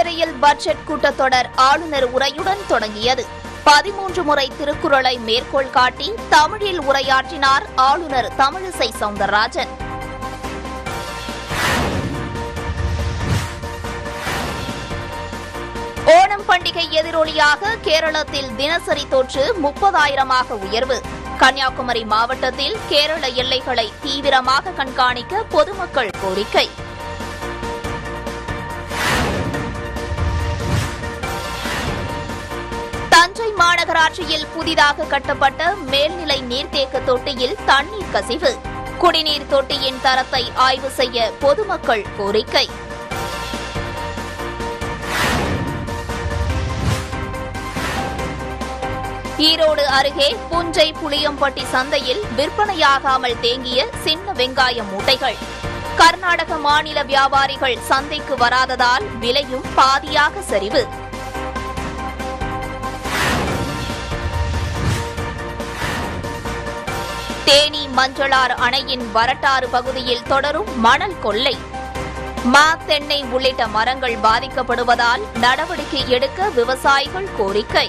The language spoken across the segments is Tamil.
சட்டப்பேரவையில் பட்ஜெட் கூட்டத்தொடர் ஆளுநர் உரையுடன் தொடங்கியது பதிமூன்று முறை திருக்குறளை மேற்கோள் காட்டி தமிழில் உரையாற்றினார் ஆளுநர் தமிழிசை சவுந்தரராஜன் ஓணம் பண்டிகை எதிரொலியாக கேரளத்தில் தினசரி தொற்று முப்பதாயிரமாக உயர்வு கன்னியாகுமரி மாவட்டத்தில் கேரள எல்லைகளை தீவிரமாக கண்காணிக்க பொதுமக்கள் கோரிக்கை தஞ்சை மாநகராட்சியில் புதிதாக கட்டப்பட்ட மேல்நிலை நீர்த்தேக்க தொட்டியில் தண்ணீர் கசிவு குடிநீர் தொட்டியின் தரத்தை ஆய்வு செய்ய பொதுமக்கள் கோரிக்கை ஈரோடு அருகே புஞ்சை புளியம்பட்டி சந்தையில் விற்பனையாகாமல் தேங்கிய சின்ன வெங்காய மூட்டைகள் கர்நாடக மாநில வியாபாரிகள் சந்தைக்கு வராததால் விலையும் பாதியாக சரிவு தேனி மஞ்சளாறு அணையின் வரட்டாறு பகுதியில் தொடரும் மணல் கொள்ளை மா தென்னை உள்ளிட்ட மரங்கள் பாதிக்கப்படுவதால் நடவடிக்கை எடுக்க விவசாயிகள் கோரிக்கை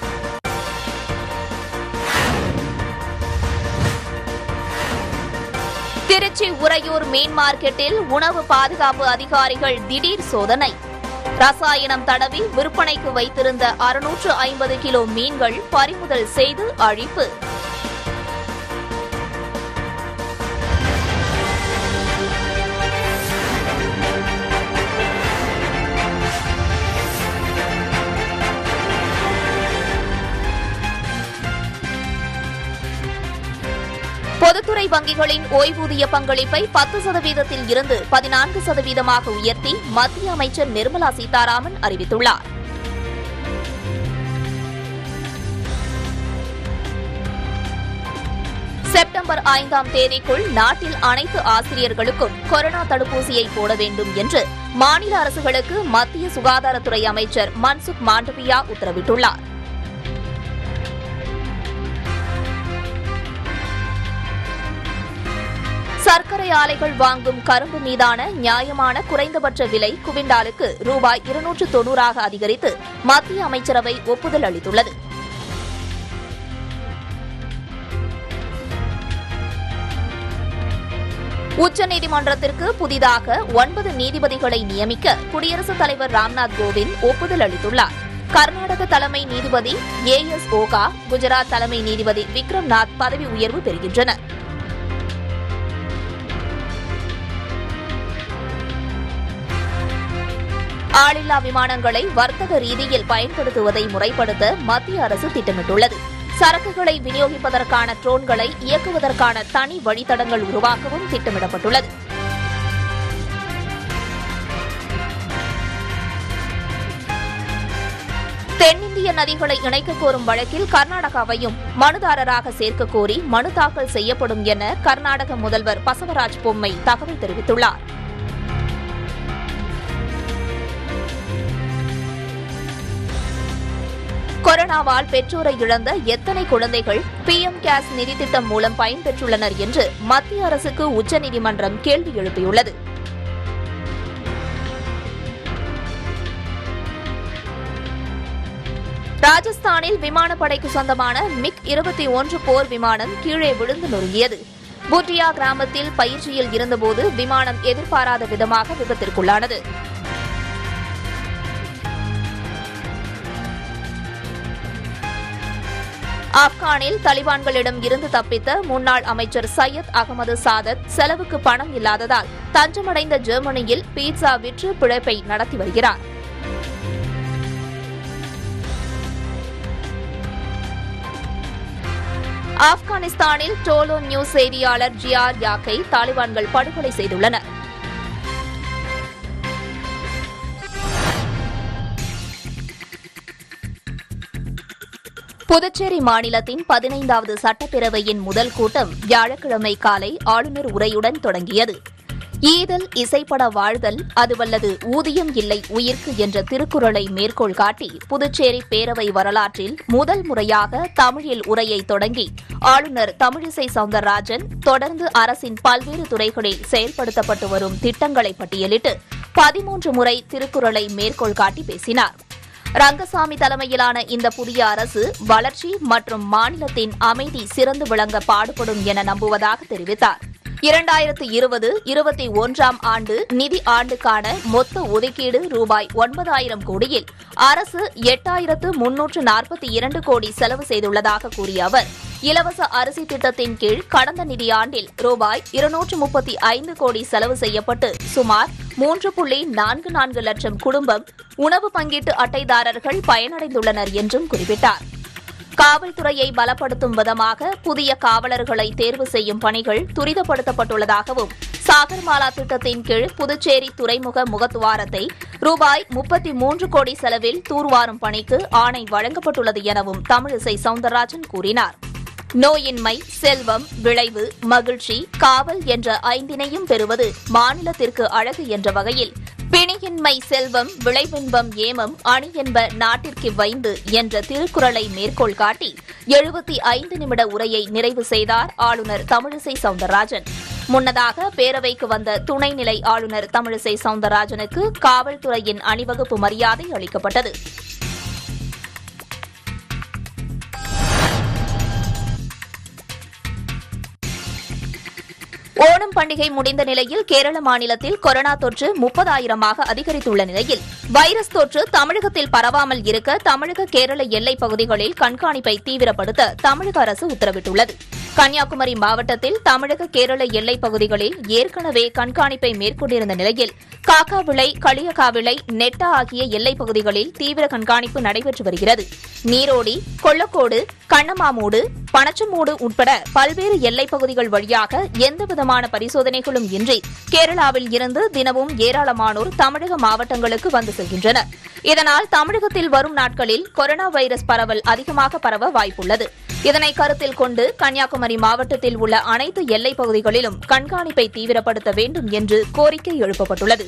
திருச்சி உறையூர் மீன் மார்க்கெட்டில் உணவு பாதுகாப்பு அதிகாரிகள் திடீர் சோதனை ரசாயனம் தடவி விற்பனைக்கு வைத்திருந்த அறுநூற்று ஐம்பது கிலோ மீன்கள் பறிமுதல் செய்து அழிப்பு பொதுத்துறை வங்கிகளின் ஓய்வூதிய பங்களிப்பை பத்து சதவீதத்தில் இருந்து பதினான்கு சதவீதமாக உயர்த்தி மத்திய அமைச்சர் நிர்மலா சீதாராமன் அறிவித்துள்ளார் செப்டம்பர் ஐந்தாம் தேதிக்குள் நாட்டில் அனைத்து ஆசிரியர்களுக்கும் கொரோனா தடுப்பூசியை போட வேண்டும் என்று மாநில அரசுகளுக்கு மத்திய சுகாதாரத்துறை அமைச்சர் மன்சுக் மாண்டவியா உத்தரவிட்டுள்ளார் சர்க்கரை ஆலைகள் வாங்கும் கரும்பு மீதான நியாயமான குறைந்தபட்ச விலை குவிண்டாலுக்கு ரூபாய் இருநூற்று தொன்னூறாக அதிகரித்து மத்திய அமைச்சரவை ஒப்புதல் அளித்துள்ளது உச்சநீதிமன்றத்திற்கு புதிதாக ஒன்பது நீதிபதிகளை நியமிக்க குடியரசுத் தலைவர் ராம்நாத் கோவிந்த் ஒப்புதல் அளித்துள்ளார் கர்நாடக தலைமை நீதிபதி ஏ எஸ் ஓகா குஜராத் தலைமை நீதிபதி விக்ரம் நாத் பதவி உயர்வு பெறுகின்றனர் ஆளில்லா விமானங்களை வர்த்தக ரீதியில் பயன்படுத்துவதை முறைப்படுத்த மத்திய அரசு திட்டமிட்டுள்ளது சரக்குகளை விநியோகிப்பதற்கான ட்ரோன்களை இயக்குவதற்கான தனி வழித்தடங்கள் உருவாக்கவும் திட்டமிடப்பட்டுள்ளது தென்னிந்திய நதிகளை இணைக்கக் கோரும் வழக்கில் கர்நாடகாவையும் மனுதாரராக சேர்க்க கோரி மனு தாக்கல் செய்யப்படும் என கர்நாடக முதல்வர் பசவராஜ் பொம்மை தகவல் தெரிவித்துள்ளார் கொரோனாவால் பெற்றோரை இழந்த எத்தனை குழந்தைகள் பிஎம் கேர்ஸ் நிதி திட்டம் மூலம் பயன்பெற்றுள்ளனர் என்று மத்திய அரசுக்கு உச்சநீதிமன்றம் கேள்வி எழுப்பியுள்ளது ராஜஸ்தானில் விமானப்படைக்கு சொந்தமான மிக் இருபத்தி ஒன்று போர் விமானம் கீழே விழுந்து நொறுங்கியது பூட்டியா கிராமத்தில் பயிற்சியில் இருந்தபோது விமானம் எதிர்பாராத விதமாக விபத்திற்குள்ளானது ஆப்கானில் தலிபான்களிடம் இருந்து தப்பித்த முன்னாள் அமைச்சர் சையத் அகமது சாதத் செலவுக்கு பணம் இல்லாததால் தஞ்சமடைந்த ஜெர்மனியில் பீட்சா விற்று பிழைப்பை நடத்தி வருகிறார் ஆப்கானிஸ்தானில் டோலோ நியூஸ் செய்தியாளர் ஜியார் யாக்கை தாலிபான்கள் படுகொலை செய்துள்ளனர் புதுச்சேரி மாநிலத்தின் பதினைந்தாவது சட்டப்பேரவையின் முதல் கூட்டம் வியாழக்கிழமை காலை ஆளுநர் உரையுடன் தொடங்கியது ஈதல் இசைப்பட வாழ்தல் அதுவல்லது ஊதியம் இல்லை உயிர்க்கு என்ற திருக்குறளை மேற்கோள் காட்டி புதுச்சேரி பேரவை வரலாற்றில் முதல் முறையாக தமிழில் உரையை தொடங்கி ஆளுநர் தமிழிசை சவுந்தரராஜன் தொடர்ந்து அரசின் பல்வேறு துறைகளில் செயல்படுத்தப்பட்டு வரும் திட்டங்களை பட்டியலிட்டு பதிமூன்று முறை திருக்குறளை மேற்கோள் காட்டி பேசினார் ரங்கசாமி தலைமையிலான இந்த புதிய அரசு வளர்ச்சி மற்றும் மாநிலத்தின் அமைதி சிறந்து விளங்க பாடுபடும் என நம்புவதாக தெரிவித்தார் இரண்டாயிரத்து இருபது இருபத்தி ஒன்றாம் ஆண்டு நிதி ஆண்டுக்கான மொத்த ஒதுக்கீடு ரூபாய் ஒன்பதாயிரம் கோடியில் அரசு எட்டாயிரத்து முன்னூற்று நாற்பத்தி இரண்டு கோடி செலவு செய்துள்ளதாக கூறிய அவர் இலவச அரிசி திட்டத்தின் கீழ் கடந்த நிதியாண்டில் ரூபாய் இருநூற்று முப்பத்தி ஐந்து கோடி செலவு செய்யப்பட்டு சுமார் மூன்று புள்ளி நான்கு நான்கு லட்சம் குடும்பம் உணவு பங்கீட்டு அட்டைதாரர்கள் பயனடைந்துள்ளனர் என்றும் குறிப்பிட்டார் காவல்துறையை பலப்படுத்தும் விதமாக புதிய காவலர்களை தேர்வு செய்யும் பணிகள் துரிதப்படுத்தப்பட்டுள்ளதாகவும் சாகர்மாலா திட்டத்தின் கீழ் புதுச்சேரி துறைமுக முகத்துவாரத்தை ரூபாய் முப்பத்தி மூன்று கோடி செலவில் தூர்வாரும் பணிக்கு ஆணை வழங்கப்பட்டுள்ளது எனவும் தமிழிசை சவுந்தரராஜன் கூறினார் நோயின்மை செல்வம் விளைவு மகிழ்ச்சி காவல் என்ற ஐந்தினையும் பெறுவது மாநிலத்திற்கு அழகு என்ற வகையில் பிணியின்மை செல்வம் விளைவின்பம் ஏமம் அணி என்ப நாட்டிற்கு வைந்து என்ற திருக்குறளை மேற்கோள் காட்டி எழுபத்தி ஐந்து நிமிட உரையை நிறைவு செய்தார் ஆளுநர் தமிழிசை சவுந்தரராஜன் முன்னதாக பேரவைக்கு வந்த துணைநிலை ஆளுநர் தமிழிசை சவுந்தரராஜனுக்கு காவல்துறையின் அணிவகுப்பு மரியாதை அளிக்கப்பட்டது ஓணம் பண்டிகை முடிந்த நிலையில் கேரள மாநிலத்தில் கொரோனா தொற்று முப்பதாயிரமாக அதிகரித்துள்ள நிலையில் வைரஸ் தொற்று தமிழகத்தில் பரவாமல் இருக்க தமிழக கேரள எல்லைப் பகுதிகளில் கண்காணிப்பை தீவிரப்படுத்த தமிழக அரசு உத்தரவிட்டுள்ளது கன்னியாகுமரி மாவட்டத்தில் தமிழக கேரள எல்லைப் பகுதிகளில் ஏற்கனவே கண்காணிப்பை மேற்கொண்டிருந்த நிலையில் காக்காவிளை களியக்காவிளை நெட்டா ஆகிய எல்லைப் பகுதிகளில் தீவிர கண்காணிப்பு நடைபெற்று வருகிறது நீரோடி கொள்ளக்கோடு கண்ணமாமூடு பனச்சமூடு உட்பட பல்வேறு எல்லைப் பகுதிகள் வழியாக எந்தவிதமான பரிசோதனைகளும் இன்றி கேரளாவில் இருந்து தினமும் ஏராளமானோர் தமிழக மாவட்டங்களுக்கு வந்து செல்கின்றனர் இதனால் தமிழகத்தில் வரும் நாட்களில் கொரோனா வைரஸ் பரவல் அதிகமாக பரவ வாய்ப்புள்ளது இதனை கருத்தில் கொண்டு கன்னியாகுமரி மாவட்டத்தில் உள்ள அனைத்து எல்லைப் பகுதிகளிலும் கண்காணிப்பை தீவிரப்படுத்த வேண்டும் என்று கோரிக்கை எழுப்பப்பட்டுள்ளது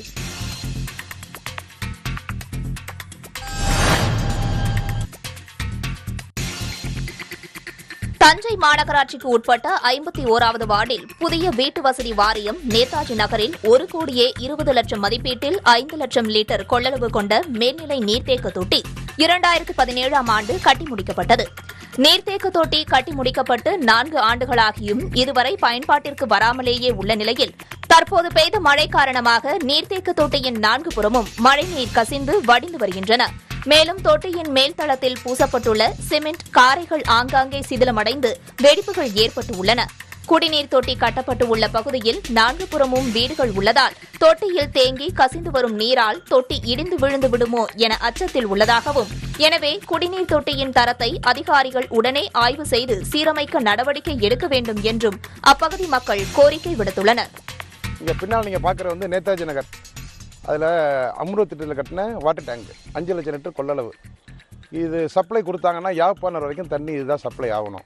தஞ்சை மாநகராட்சிக்கு உட்பட்ட ஐம்பத்தி ஓராவது வார்டில் புதிய வீட்டு வசதி வாரியம் நேதாஜி நகரில் ஒரு கோடியே இருபது லட்சம் மதிப்பீட்டில் ஐந்து லட்சம் லிட்டர் கொள்ளளவு கொண்ட மேல்நிலை நீர்த்தேக்க தொட்டி இரண்டாயிரத்து பதினேழாம் ஆண்டு கட்டி முடிக்கப்பட்டது நீர்த்தேக்க தொட்டி கட்டி முடிக்கப்பட்டு நான்கு ஆண்டுகளாகியும் இதுவரை பயன்பாட்டிற்கு வராமலேயே உள்ள நிலையில் தற்போது பெய்த மழை காரணமாக நீர்த்தேக்க தொட்டியின் நான்கு புறமும் மழைநீர் கசிந்து வடிந்து வருகின்றன மேலும் தொட்டியின் மேல் தளத்தில் பூசப்பட்டுள்ள சிமெண்ட் காரைகள் ஆங்காங்கே சிதிலமடைந்து வெடிப்புகள் ஏற்பட்டு உள்ளன குடிநீர் தொட்டி கட்டப்பட்டு உள்ள பகுதியில் நான்கு புறமும் வீடுகள் உள்ளதால் தொட்டியில் தேங்கி கசிந்து வரும் நீரால் தொட்டி இடிந்து விழுந்து விடுமோ என அச்சத்தில் உள்ளதாகவும் எனவே குடிநீர் தொட்டியின் தரத்தை அதிகாரிகள் உடனே ஆய்வு செய்து சீரமைக்க நடவடிக்கை எடுக்க வேண்டும் என்றும் அப்பகுதி மக்கள் கோரிக்கை விடுத்துள்ளனர் இங்கே பின்னால் நீங்கள் பார்க்குறது வந்து நேதாஜி நகர் அதில் அம்ருத் திட்டத்தில் கட்டின வாட்டர் டேங்க் அஞ்சு லட்சம் லிட்டர் கொள்ளளவு இது சப்ளை கொடுத்தாங்கன்னா யாழ்ப்பாணம் வரைக்கும் தண்ணி இதுதான் சப்ளை ஆகணும்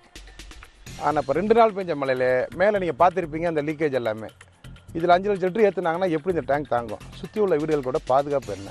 ஆனால் இப்போ ரெண்டு நாள் பெஞ்ச மழையில் மேலே நீங்கள் பார்த்துருப்பீங்க அந்த லீக்கேஜ் எல்லாமே இதில் அஞ்சு லட்சம் லிட்டர் ஏற்றுனாங்கன்னா எப்படி இந்த டேங்க் தாங்கும் சுற்றி உள்ள வீடுகள் கூட பாதுகாப்பு என்ன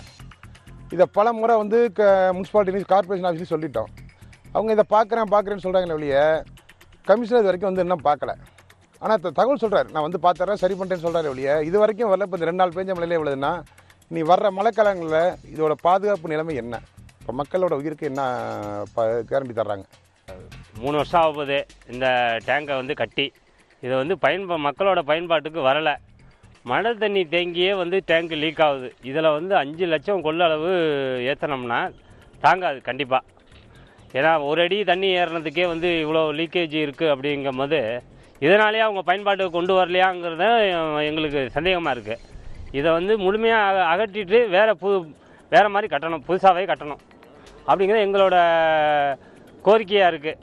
இதை பல முறை வந்து க முனிசிபாலிட்டி கார்பரேஷன் ஆஃபீஸும் சொல்லிட்டோம் அவங்க இதை பார்க்குறேன் பார்க்குறேன்னு சொல்கிறாங்களே வெளிய கமிஷனர் இது வரைக்கும் வந்து இன்னும் பார்க்கல ஆனால் த- தகவல் சொல்கிறார் நான் வந்து பார்த்துறேன் சரி பண்ணுறேன்னு சொல்கிறாரு வெளிய இது வரைக்கும் வரல இப்போ இந்த ரெண்டு நாள் பெஞ்ச மழையிலே இவ்வளோதுன்னா நீ வர்ற மழைக்காலங்களில் இதோட பாதுகாப்பு நிலைமை என்ன இப்போ மக்களோட உயிருக்கு என்ன கேரண்டி தர்றாங்க மூணு வருஷம் ஆக போகுது இந்த டேங்கை வந்து கட்டி இதை வந்து பயன்பா மக்களோட பயன்பாட்டுக்கு வரலை மழை தண்ணி தேங்கியே வந்து டேங்க் லீக் ஆகுது இதில் வந்து அஞ்சு லட்சம் கொள்ளளவு ஏற்றினோம்னா தாங்காது கண்டிப்பாக ஏன்னா ஒரு அடி தண்ணி ஏறினதுக்கே வந்து இவ்வளோ லீக்கேஜ் இருக்குது அப்படிங்கும் போது இதனாலேயே அவங்க பயன்பாட்டுக்கு கொண்டு வரலையாங்கிறத எங்களுக்கு சந்தேகமாக இருக்குது இதை வந்து முழுமையாக அகற்றிட்டு வேறு புது வேறு மாதிரி கட்டணும் புதுசாகவே கட்டணும் அப்படிங்கிறது எங்களோட கோரிக்கையாக இருக்குது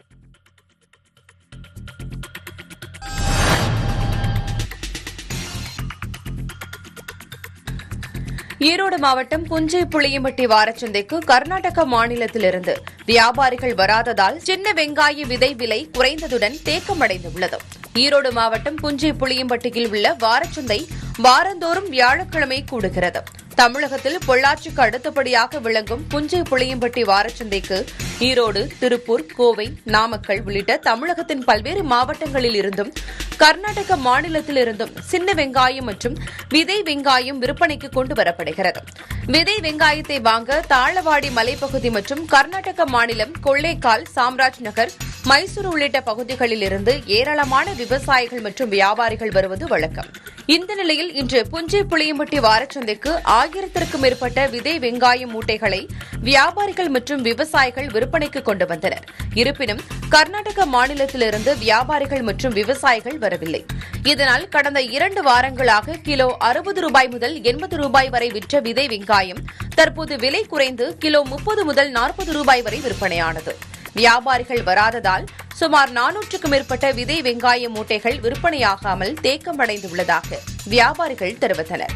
ஈரோடு மாவட்டம் புஞ்சை புளியம்பட்டி வாரச்சந்தைக்கு கர்நாடக மாநிலத்திலிருந்து வியாபாரிகள் வராததால் சின்ன வெங்காய விதை விலை குறைந்ததுடன் தேக்கமடைந்துள்ளது ஈரோடு மாவட்டம் புஞ்சை புளியம்பட்டியில் உள்ள வாரச்சந்தை வாரந்தோறும் வியாழக்கிழமை கூடுகிறது தமிழகத்தில் பொள்ளாச்சிக்கு அடுத்தபடியாக விளங்கும் புஞ்சை புளியம்பட்டி வாரச்சந்தைக்கு ஈரோடு திருப்பூர் கோவை நாமக்கல் உள்ளிட்ட தமிழகத்தின் பல்வேறு மாவட்டங்களில் இருந்தும் கர்நாடக மாநிலத்தில் இருந்தும் சின்ன வெங்காயம் மற்றும் விதை வெங்காயம் விற்பனைக்கு கொண்டு வரப்படுகிறது விதை வெங்காயத்தை வாங்க தாளவாடி மலைப்பகுதி மற்றும் கர்நாடக மாநிலம் கொள்ளைக்கால் சாம்ராஜ் நகர் மைசூர் உள்ளிட்ட பகுதிகளில் இருந்து ஏராளமான விவசாயிகள் மற்றும் வியாபாரிகள் வருவது வழக்கம் இந்த நிலையில் இன்று புஞ்சை புளியம்பட்டி வாரச்சந்தைக்கு ஆயிரத்திற்கும் மேற்பட்ட விதை வெங்காயம் மூட்டைகளை வியாபாரிகள் மற்றும் விவசாயிகள் விற்பனைக்கு கொண்டு வந்தனர் இருப்பினும் கர்நாடக மாநிலத்திலிருந்து வியாபாரிகள் மற்றும் விவசாயிகள் வரவில்லை இதனால் கடந்த இரண்டு வாரங்களாக கிலோ அறுபது ரூபாய் முதல் எண்பது ரூபாய் வரை விற்ற விதை வெங்காயம் தற்போது விலை குறைந்து கிலோ முப்பது முதல் நாற்பது ரூபாய் வரை விற்பனையானது வியாபாரிகள் வராததால் சுமார் நானூற்றுக்கும் மேற்பட்ட விதை வெங்காய மூட்டைகள் விற்பனையாகாமல் தேக்கமடைந்துள்ளதாக வியாபாரிகள் தெரிவித்தனர்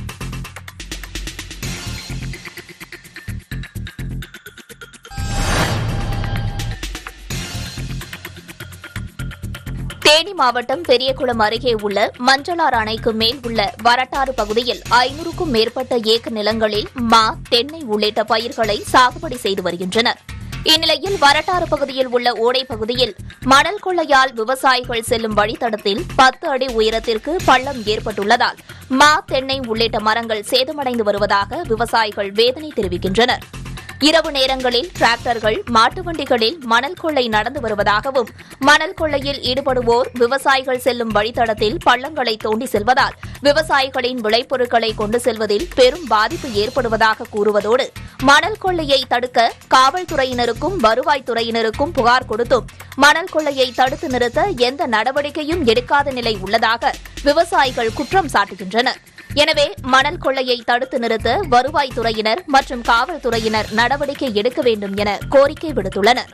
தேனி மாவட்டம் பெரியகுளம் அருகே உள்ள மஞ்சளாறு அணைக்கு மேல் உள்ள வரட்டாறு பகுதியில் ஐநூறுக்கும் மேற்பட்ட ஏக்கர் நிலங்களில் மா தென்னை உள்ளிட்ட பயிர்களை சாகுபடி செய்து வருகின்றனர் இந்நிலையில் வரட்டாறு பகுதியில் உள்ள ஓடை பகுதியில் மணல் கொள்ளையால் விவசாயிகள் செல்லும் வழித்தடத்தில் பத்து அடி உயரத்திற்கு பள்ளம் ஏற்பட்டுள்ளதால் மா தென்னை உள்ளிட்ட மரங்கள் சேதமடைந்து வருவதாக விவசாயிகள் வேதனை தெரிவிக்கின்றனர் இரவு நேரங்களில் டிராக்டர்கள் மாட்டு வண்டிகளில் மணல் கொள்ளை நடந்து வருவதாகவும் மணல் கொள்ளையில் ஈடுபடுவோர் விவசாயிகள் செல்லும் வழித்தடத்தில் பள்ளங்களை தோண்டி செல்வதால் விவசாயிகளின் விளைபொருட்களை கொண்டு செல்வதில் பெரும் பாதிப்பு ஏற்படுவதாக கூறுவதோடு மணல் கொள்ளையை தடுக்க காவல்துறையினருக்கும் வருவாய்த்துறையினருக்கும் புகார் கொடுத்தும் மணல் கொள்ளையை தடுத்து நிறுத்த எந்த நடவடிக்கையும் எடுக்காத நிலை உள்ளதாக விவசாயிகள் குற்றம் சாட்டுகின்றனர் எனவே மணல் கொள்ளையை தடுத்து நிறுத்த வருவாய்த்துறையினர் மற்றும் காவல்துறையினர் நடவடிக்கை எடுக்க வேண்டும் என கோரிக்கை விடுத்துள்ளனர்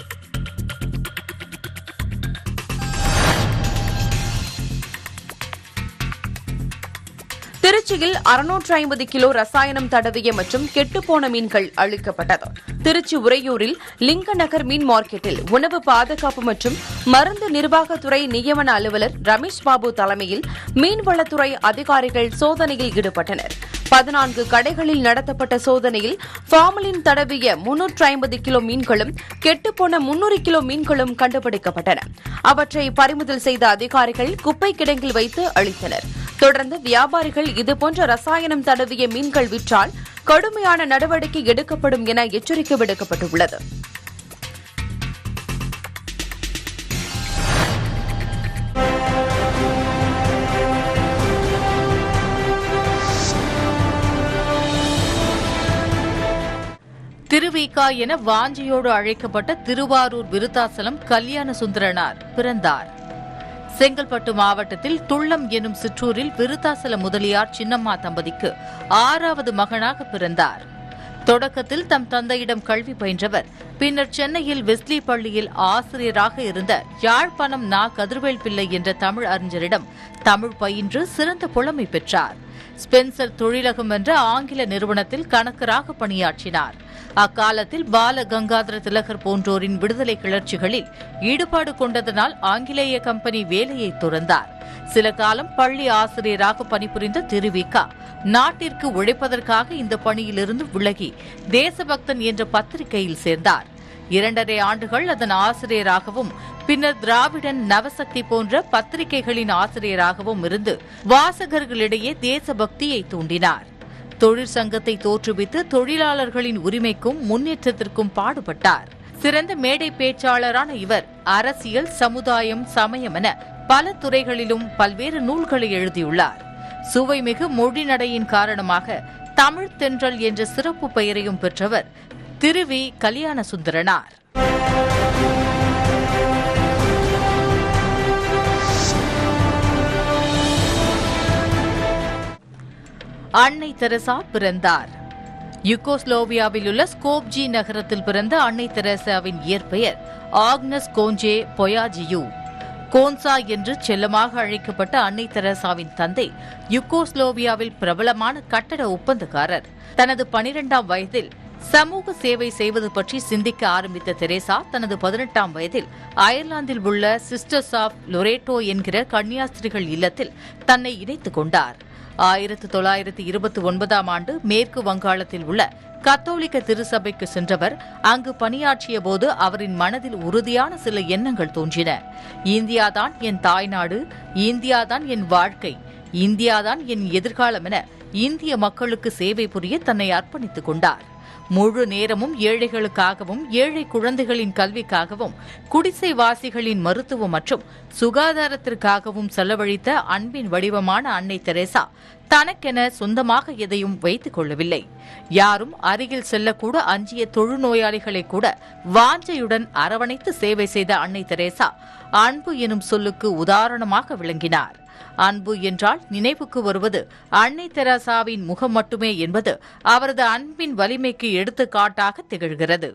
திருச்சியில் அறுநூற்று ஐம்பது கிலோ ரசாயனம் தடவிய மற்றும் கெட்டுப்போன மீன்கள் அளிக்கப்பட்டது திருச்சி உறையூரில் லிங்க நகர் மீன் மார்க்கெட்டில் உணவு பாதுகாப்பு மற்றும் மருந்து நிர்வாகத்துறை நியமன அலுவலர் ரமேஷ் பாபு தலைமையில் மீன்வளத்துறை அதிகாரிகள் சோதனையில் ஈடுபட்டனர் பதினான்கு கடைகளில் நடத்தப்பட்ட சோதனையில் ஃபார்மலின் தடவிய முன்னூற்று ஐம்பது கிலோ மீன்களும் கெட்டுப்போன முன்னூறு கிலோ மீன்களும் கண்டுபிடிக்கப்பட்டன அவற்றை பறிமுதல் செய்த அதிகாரிகள் குப்பை கிடங்கில் வைத்து அளித்தனர் தொடர்ந்து வியாபாரிகள் இதுபோன்ற ரசாயனம் தடவிய மீன்கள் விற்றால் கடுமையான நடவடிக்கை எடுக்கப்படும் என எச்சரிக்கை விடுக்கப்பட்டுள்ளது திருவிகா என வாஞ்சியோடு அழைக்கப்பட்ட திருவாரூர் விருத்தாசலம் கல்யாண சுந்தரனார் பிறந்தார் செங்கல்பட்டு மாவட்டத்தில் துள்ளம் எனும் சிற்றூரில் விருத்தாசல முதலியார் சின்னம்மா தம்பதிக்கு ஆறாவது மகனாக பிறந்தார் தொடக்கத்தில் தம் தந்தையிடம் கல்வி பயின்றவர் பின்னர் சென்னையில் வெஸ்லி பள்ளியில் ஆசிரியராக இருந்த யாழ்ப்பாணம் நா கதிர்வேல் பிள்ளை என்ற தமிழ் அறிஞரிடம் தமிழ் பயின்று சிறந்த புலமை பெற்றார் ஸ்பென்சர் தொழிலகம் என்ற ஆங்கில நிறுவனத்தில் கணக்கராக பணியாற்றினார் அக்காலத்தில் பால கங்காதர திலகர் போன்றோரின் விடுதலை கிளர்ச்சிகளில் ஈடுபாடு கொண்டதனால் ஆங்கிலேய கம்பெனி வேலையை துறந்தார் சில காலம் பள்ளி ஆசிரியராக பணிபுரிந்த திருவிகா நாட்டிற்கு உழைப்பதற்காக இந்த பணியிலிருந்து விலகி தேசபக்தன் என்ற பத்திரிகையில் சேர்ந்தார் இரண்டரை ஆண்டுகள் அதன் ஆசிரியராகவும் பின்னர் திராவிடன் நவசக்தி போன்ற பத்திரிகைகளின் ஆசிரியராகவும் இருந்து வாசகர்களிடையே தேசபக்தியை தூண்டினார் தொழிற்சங்கத்தை தோற்றுவித்து தொழிலாளர்களின் உரிமைக்கும் முன்னேற்றத்திற்கும் பாடுபட்டார் சிறந்த மேடை பேச்சாளரான இவர் அரசியல் சமுதாயம் சமயம் என பல துறைகளிலும் பல்வேறு நூல்களை எழுதியுள்ளார் சுவைமிகு மொழிநடையின் காரணமாக தமிழ் தென்றல் என்ற சிறப்பு பெயரையும் பெற்றவர் திருவி கல்யாண சுந்தரனார் அன்னை தெரசா பிறந்தார் யுகோஸ்லோவியாவில் உள்ள ஸ்கோப்ஜி நகரத்தில் பிறந்த அன்னை தெரசாவின் இயற்பெயர் ஆக்னஸ் கோஞ்சே பொயாஜியூ கோன்சா என்று செல்லமாக அழைக்கப்பட்ட அன்னை தெரசாவின் தந்தை யுகோஸ்லோவியாவில் பிரபலமான கட்டட ஒப்பந்தக்காரர் தனது பனிரெண்டாம் வயதில் சமூக சேவை செய்வது பற்றி சிந்திக்க ஆரம்பித்த தெரேசா தனது பதினெட்டாம் வயதில் அயர்லாந்தில் உள்ள சிஸ்டர்ஸ் ஆஃப் லொரேட்டோ என்கிற கன்னியாஸ்திரிகள் இல்லத்தில் தன்னை இணைத்துக் கொண்டார் ஆயிரத்து தொள்ளாயிரத்து இருபத்தி ஒன்பதாம் ஆண்டு மேற்கு வங்காளத்தில் உள்ள கத்தோலிக்க திருசபைக்கு சென்றவர் அங்கு பணியாற்றிய போது அவரின் மனதில் உறுதியான சில எண்ணங்கள் தோன்றின இந்தியாதான் என் தாய்நாடு இந்தியாதான் என் வாழ்க்கை இந்தியாதான் என் எதிர்காலம் என இந்திய மக்களுக்கு சேவை புரிய தன்னை அர்ப்பணித்துக் கொண்டார் முழு நேரமும் ஏழைகளுக்காகவும் ஏழை குழந்தைகளின் கல்விக்காகவும் குடிசைவாசிகளின் மருத்துவம் மற்றும் சுகாதாரத்திற்காகவும் செலவழித்த அன்பின் வடிவமான அன்னை தெரேசா தனக்கென சொந்தமாக எதையும் வைத்துக் கொள்ளவில்லை யாரும் அருகில் செல்லக்கூட அஞ்சிய தொழுநோயாளிகளை கூட வாஞ்சையுடன் அரவணைத்து சேவை செய்த அன்னை தெரேசா அன்பு எனும் சொல்லுக்கு உதாரணமாக விளங்கினார் அன்பு என்றால் நினைவுக்கு வருவது அன்னை தெரசாவின் முகம் மட்டுமே என்பது அவரது அன்பின் வலிமைக்கு எடுத்துக்காட்டாக திகழ்கிறது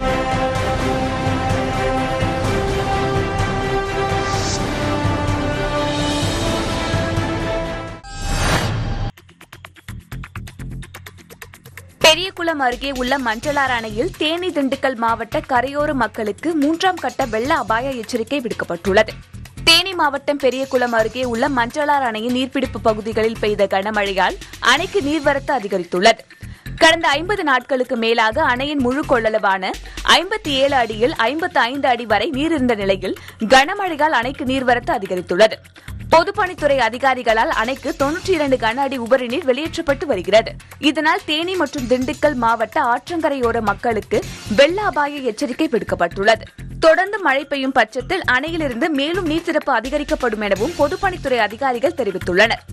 பெரியகுளம் அருகே உள்ள மஞ்சளார் அணையில் தேனி திண்டுக்கல் மாவட்ட கரையோர மக்களுக்கு மூன்றாம் கட்ட வெள்ள அபாய எச்சரிக்கை விடுக்கப்பட்டுள்ளது தேனி மாவட்டம் பெரியகுளம் அருகே உள்ள மஞ்சளார் அணையின் நீர்பிடிப்பு பகுதிகளில் பெய்த கனமழையால் அணைக்கு நீர்வரத்து அதிகரித்துள்ளது கடந்த ஐம்பது நாட்களுக்கு மேலாக அணையின் முழு கொள்ளளவான ஐம்பத்தி ஏழு அடியில் ஐம்பத்தி ஐந்து அடி வரை நீர் இருந்த நிலையில் கனமழையால் அணைக்கு நீர்வரத்து அதிகரித்துள்ளது பொதுப்பணித்துறை அதிகாரிகளால் அணைக்கு தொன்னூற்றி இரண்டு கன அடி உபரி நீர் வெளியேற்றப்பட்டு வருகிறது இதனால் தேனி மற்றும் திண்டுக்கல் மாவட்ட ஆற்றங்கரையோர மக்களுக்கு வெள்ள அபாய எச்சரிக்கை விடுக்கப்பட்டுள்ளது தொடர்ந்து மழை பெய்யும் பட்சத்தில் அணையிலிருந்து மேலும் நீர் திறப்பு அதிகரிக்கப்படும் எனவும் பொதுப்பணித்துறை அதிகாரிகள் தெரிவித்துள்ளனர்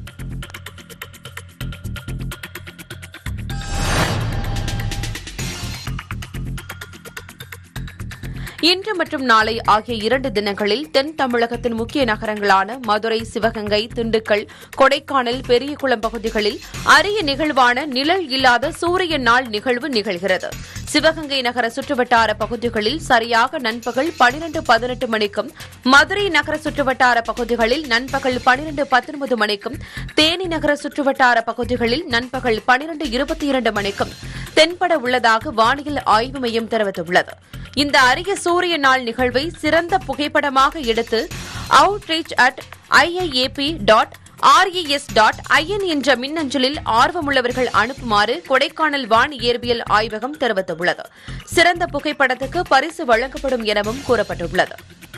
இன்று மற்றும் நாளை ஆகிய இரண்டு தினங்களில் தென் தமிழகத்தின் முக்கிய நகரங்களான மதுரை சிவகங்கை திண்டுக்கல் கொடைக்கானல் பெரியகுளம் பகுதிகளில் அரிய நிகழ்வான நிழல் இல்லாத சூரிய நாள் நிகழ்வு நிகழ்கிறது சிவகங்கை நகர சுற்றுவட்டார பகுதிகளில் சரியாக நண்பகல் பனிரெண்டு பதினெட்டு மணிக்கும் மதுரை நகர சுற்றுவட்டார பகுதிகளில் நண்பகல் பனிரெண்டு பத்தொன்பது மணிக்கும் தேனி நகர சுற்றுவட்டார பகுதிகளில் நண்பகல் பனிரெண்டு இருபத்தி இரண்டு மணிக்கும் தென்பட உள்ளதாக வானிலை ஆய்வு மையம் தெரிவித்துள்ளது இந்த அரிய சூரிய நாள் நிகழ்வை சிறந்த புகைப்படமாக எடுத்து outreach at IIAP dot RES dot IN என்ற மின்னஞ்சலில் ஆர்வமுள்ளவர்கள் அனுப்புமாறு கொடைக்கானல் வான் இயற்பியல் ஆய்வகம் தெரிவித்துள்ளது சிறந்த புகைப்படத்துக்கு பரிசு வழங்கப்படும் எனவும் கூறப்பட்டுள்ளது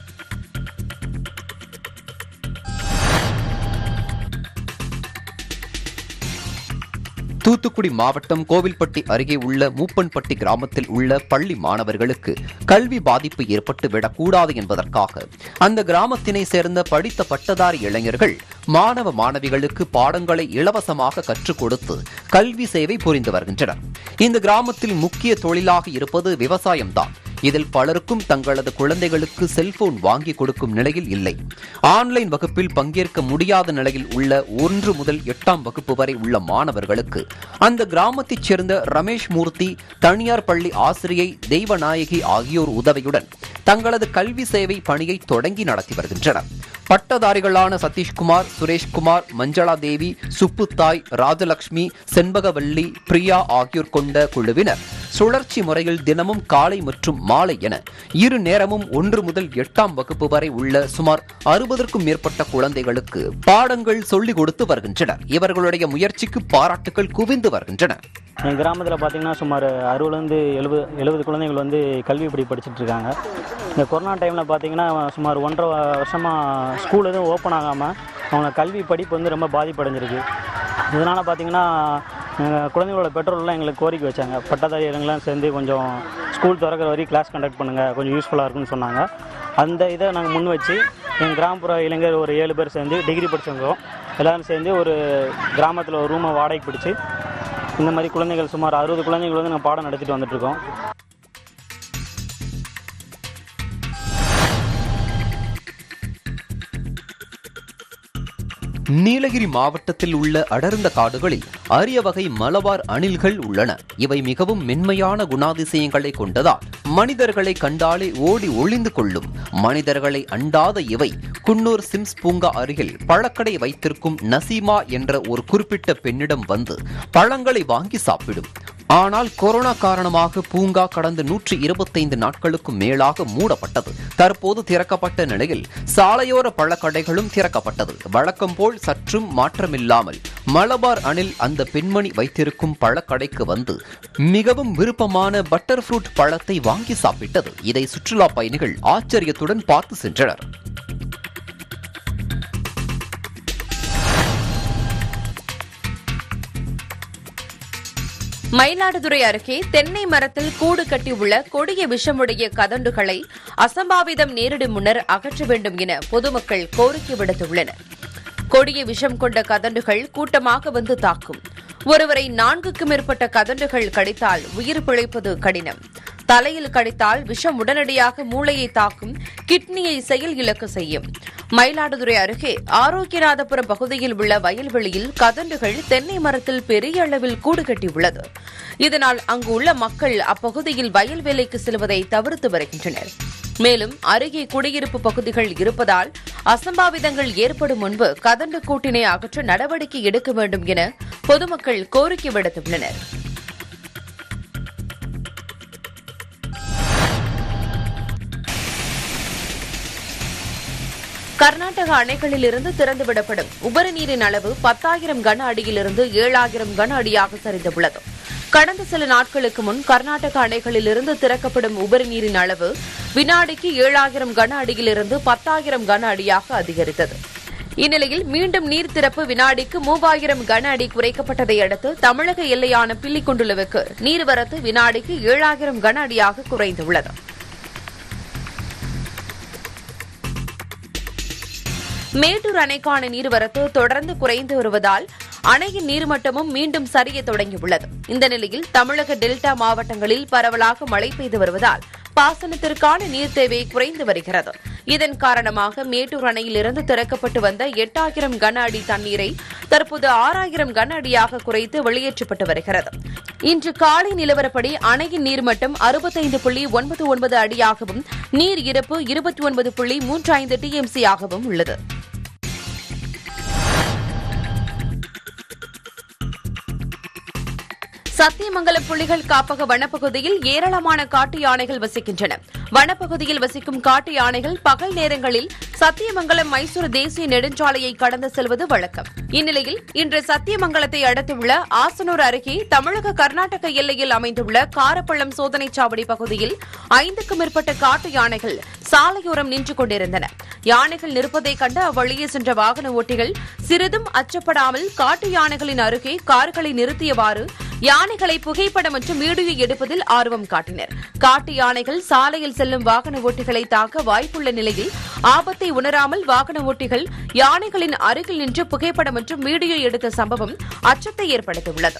தூத்துக்குடி மாவட்டம் கோவில்பட்டி அருகே உள்ள மூப்பன்பட்டி கிராமத்தில் உள்ள பள்ளி மாணவர்களுக்கு கல்வி பாதிப்பு ஏற்பட்டு விடக்கூடாது என்பதற்காக அந்த கிராமத்தினை சேர்ந்த படித்த பட்டதாரி இளைஞர்கள் மாணவ மாணவிகளுக்கு பாடங்களை இலவசமாக கற்றுக் கொடுத்து கல்வி சேவை புரிந்து வருகின்றனர் இந்த கிராமத்தில் முக்கிய தொழிலாக இருப்பது விவசாயம்தான் இதில் பலருக்கும் தங்களது குழந்தைகளுக்கு செல்போன் வாங்கி கொடுக்கும் நிலையில் இல்லை ஆன்லைன் வகுப்பில் பங்கேற்க முடியாத நிலையில் உள்ள ஒன்று முதல் எட்டாம் வகுப்பு வரை உள்ள மாணவர்களுக்கு அந்த கிராமத்தைச் சேர்ந்த ரமேஷ் மூர்த்தி தனியார் பள்ளி ஆசிரியை தெய்வநாயகி ஆகியோர் உதவியுடன் தங்களது கல்வி சேவை பணியை தொடங்கி நடத்தி வருகின்றனர் பட்டதாரிகளான சதீஷ்குமார் சுரேஷ்குமார் மஞ்சளா தேவி சுப்புத்தாய் ராஜலட்சுமி செண்பகவல்லி பிரியா ஆகியோர் கொண்ட குழுவினர் சுழற்சி முறையில் தினமும் காலை மற்றும் மாலை என இரு நேரமும் ஒன்று முதல் எட்டாம் வகுப்பு வரை உள்ள சுமார் அறுபதற்கும் மேற்பட்ட குழந்தைகளுக்கு பாடங்கள் சொல்லிக் கொடுத்து வருகின்றனர் இவர்களுடைய முயற்சிக்கு பாராட்டுகள் குவிந்து வருகின்றன எங்கள் கிராமத்தில் பார்த்தீங்கன்னா சுமார் அறுபதுலேருந்து எழுபது எழுபது குழந்தைகள் வந்து கல்வி படி படிச்சுட்டு இருக்காங்க இந்த கொரோனா டைமில் பார்த்தீங்கன்னா சுமார் ஒன்றரை வருஷமாக ஸ்கூல் எதுவும் ஓப்பன் ஆகாமல் அவங்க கல்வி படிப்பு வந்து ரொம்ப பாதிப்படைஞ்சிருக்கு இதனால் பார்த்தீங்கன்னா எங்கள் குழந்தைகளோட பெற்றோர்கள்லாம் எங்களுக்கு கோரிக்கை வச்சாங்க பட்டதாரி இளைஞர்கள்லாம் சேர்ந்து கொஞ்சம் ஸ்கூல் திறக்கிற வரைக்கும் கிளாஸ் கண்டக்ட் பண்ணுங்கள் கொஞ்சம் யூஸ்ஃபுல்லாக இருக்கும்னு சொன்னாங்க அந்த இதை நாங்கள் முன் வச்சு எங்கள் கிராமப்புற இளைஞர் ஒரு ஏழு பேர் சேர்ந்து டிகிரி படிச்சவங்க எல்லாரும் சேர்ந்து ஒரு கிராமத்தில் ஒரு ரூமை வாடகைக்கு பிடிச்சி இந்த மாதிரி குழந்தைகள் சுமார் அறுபது குழந்தைகள் வந்து நாங்கள் பாடம் நடத்திட்டு வந்துட்டு இருக்கோம் நீலகிரி மாவட்டத்தில் உள்ள அடர்ந்த காடுகளில் அரிய வகை மலபார் அணில்கள் உள்ளன இவை மிகவும் மென்மையான குணாதிசயங்களை கொண்டதால் மனிதர்களை கண்டாலே ஓடி ஒளிந்து கொள்ளும் மனிதர்களை அண்டாத இவை குன்னூர் சிம்ஸ் பூங்கா அருகில் பழக்கடை வைத்திருக்கும் நசீமா என்ற ஒரு குறிப்பிட்ட பெண்ணிடம் வந்து பழங்களை வாங்கி சாப்பிடும் ஆனால் கொரோனா காரணமாக பூங்கா கடந்த நூற்றி இருபத்தைந்து நாட்களுக்கும் மேலாக மூடப்பட்டது தற்போது திறக்கப்பட்ட நிலையில் சாலையோர பழக்கடைகளும் திறக்கப்பட்டது வழக்கம் போல் சற்றும் மாற்றமில்லாமல் மலபார் அணில் அந்த பெண்மணி வைத்திருக்கும் பழக்கடைக்கு வந்து மிகவும் விருப்பமான பட்டர் ஃப்ரூட் பழத்தை வாங்கி சாப்பிட்டது இதை சுற்றுலா பயணிகள் ஆச்சரியத்துடன் பார்த்து சென்றனர் மயிலாடுதுறை அருகே தென்னை மரத்தில் கூடு கட்டியுள்ள கொடிய விஷமுடைய கதண்டுகளை அசம்பாவிதம் நேரிடும் முன்னர் அகற்ற வேண்டும் என பொதுமக்கள் கோரிக்கை விடுத்துள்ளனர் கொடிய விஷம் கொண்ட கதண்டுகள் கூட்டமாக வந்து தாக்கும் ஒருவரை நான்குக்கும் மேற்பட்ட கதண்டுகள் கடித்தால் உயிர் பிழைப்பது கடினம் தலையில் கடித்தால் விஷம் உடனடியாக மூளையை தாக்கும் கிட்னியை செயல் இழக்க செய்யும் மயிலாடுதுறை அருகே ஆரோக்கியநாதபுரம் பகுதியில் உள்ள வயல்வெளியில் கதண்டுகள் தென்னை மரத்தில் பெரிய அளவில் கூடு கட்டியுள்ளது இதனால் அங்கு உள்ள மக்கள் அப்பகுதியில் வயல் வேலைக்கு செல்வதை தவிர்த்து வருகின்றனர் மேலும் அருகே குடியிருப்பு பகுதிகள் இருப்பதால் அசம்பாவிதங்கள் ஏற்படும் முன்பு கதண்டு கூட்டினை அகற்ற நடவடிக்கை எடுக்க வேண்டும் என பொதுமக்கள் கோரிக்கை விடுத்துள்ளனர் கர்நாடக அணைகளிலிருந்து திறந்துவிடப்படும் உபரி நீரின் அளவு பத்தாயிரம் கன அடியிலிருந்து ஏழாயிரம் கன அடியாக சரிந்துள்ளது கடந்த சில நாட்களுக்கு முன் கர்நாடக அணைகளிலிருந்து திறக்கப்படும் உபரி நீரின் அளவு வினாடிக்கு ஏழாயிரம் கன அடியிலிருந்து பத்தாயிரம் கன அடியாக அதிகரித்தது இந்நிலையில் மீண்டும் நீர் திறப்பு வினாடிக்கு மூவாயிரம் கன அடி குறைக்கப்பட்டதை அடுத்து தமிழக எல்லையான பில்லிக்குண்டுலுவுக்கு நீர்வரத்து வினாடிக்கு ஏழாயிரம் கன அடியாக குறைந்துள்ளது மேட்டூர் அணைக்கான நீர்வரத்து தொடர்ந்து குறைந்து வருவதால் அணையின் நீர்மட்டமும் மீண்டும் சரிய தொடங்கியுள்ளது இந்த நிலையில் தமிழக டெல்டா மாவட்டங்களில் பரவலாக மழை பெய்து வருவதால் பாசனத்திற்கான நீர் தேவை குறைந்து வருகிறது இதன் காரணமாக மேட்டூர் அணையிலிருந்து திறக்கப்பட்டு வந்த எட்டாயிரம் கன அடி தண்ணீரை தற்போது ஆறாயிரம் கன அடியாக குறைத்து வெளியேற்றப்பட்டு வருகிறது இன்று காலை நிலவரப்படி அணையின் நீர்மட்டம் அறுபத்தைந்து புள்ளி ஒன்பது ஒன்பது அடியாகவும் நீர் இருப்பு இருபத்தி ஒன்பது புள்ளி மூன்று ஐந்து டிஎம்சி ஆகவும் உள்ளது சத்தியமங்கலம் புலிகள் காப்பக வனப்பகுதியில் ஏராளமான காட்டு யானைகள் வசிக்கின்றன வனப்பகுதியில் வசிக்கும் காட்டு யானைகள் பகல் நேரங்களில் சத்தியமங்கலம் மைசூர் தேசிய நெடுஞ்சாலையை கடந்து செல்வது வழக்கம் இந்நிலையில் இன்று சத்தியமங்கலத்தை அடுத்துள்ள ஆசனூர் அருகே தமிழக கர்நாடக எல்லையில் அமைந்துள்ள காரப்பள்ளம் சோதனைச் சாவடி பகுதியில் ஐந்துக்கும் மேற்பட்ட காட்டு யானைகள் சாலையோரம் நின்று கொண்டிருந்தன யானைகள் நிற்பதைக் கண்டு அவ்வழியே சென்ற வாகன ஓட்டிகள் சிறிதும் அச்சப்படாமல் காட்டு யானைகளின் அருகே கார்களை நிறுத்தியவாறு யானைகளை புகைப்படம் மற்றும் வீடியோ எடுப்பதில் ஆர்வம் காட்டினர் காட்டு யானைகள் சாலையில் செல்லும் வாகன ஓட்டிகளை தாக்க வாய்ப்புள்ள நிலையில் ஆபத்தை உணராமல் வாகன ஓட்டிகள் யானைகளின் அருகில் நின்று புகைப்படம் மற்றும் வீடியோ எடுத்த சம்பவம் அச்சத்தை ஏற்படுத்தியுள்ளது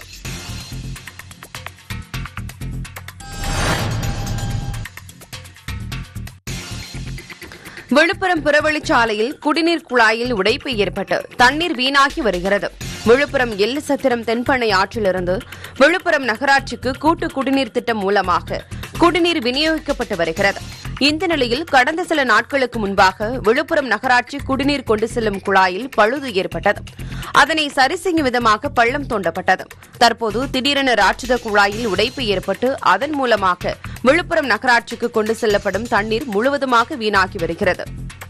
விழுப்புரம் புறவழிச்சாலையில் குடிநீர் குழாயில் உடைப்பு ஏற்பட்டு தண்ணீர் வீணாகி வருகிறது விழுப்புரம் எள்ளு சத்திரம் தென்பண்ணை ஆற்றிலிருந்து விழுப்புரம் நகராட்சிக்கு கூட்டு குடிநீர் திட்டம் மூலமாக குடிநீர் விநியோகிக்கப்பட்டு வருகிறது இந்த நிலையில் கடந்த சில நாட்களுக்கு முன்பாக விழுப்புரம் நகராட்சி குடிநீர் கொண்டு செல்லும் குழாயில் பழுது ஏற்பட்டது அதனை சரி செய்யும் விதமாக பள்ளம் தோண்டப்பட்டது தற்போது திடீரென ராட்சத குழாயில் உடைப்பு ஏற்பட்டு அதன் மூலமாக விழுப்புரம் நகராட்சிக்கு கொண்டு செல்லப்படும் தண்ணீர் முழுவதுமாக வீணாகி வருகிறது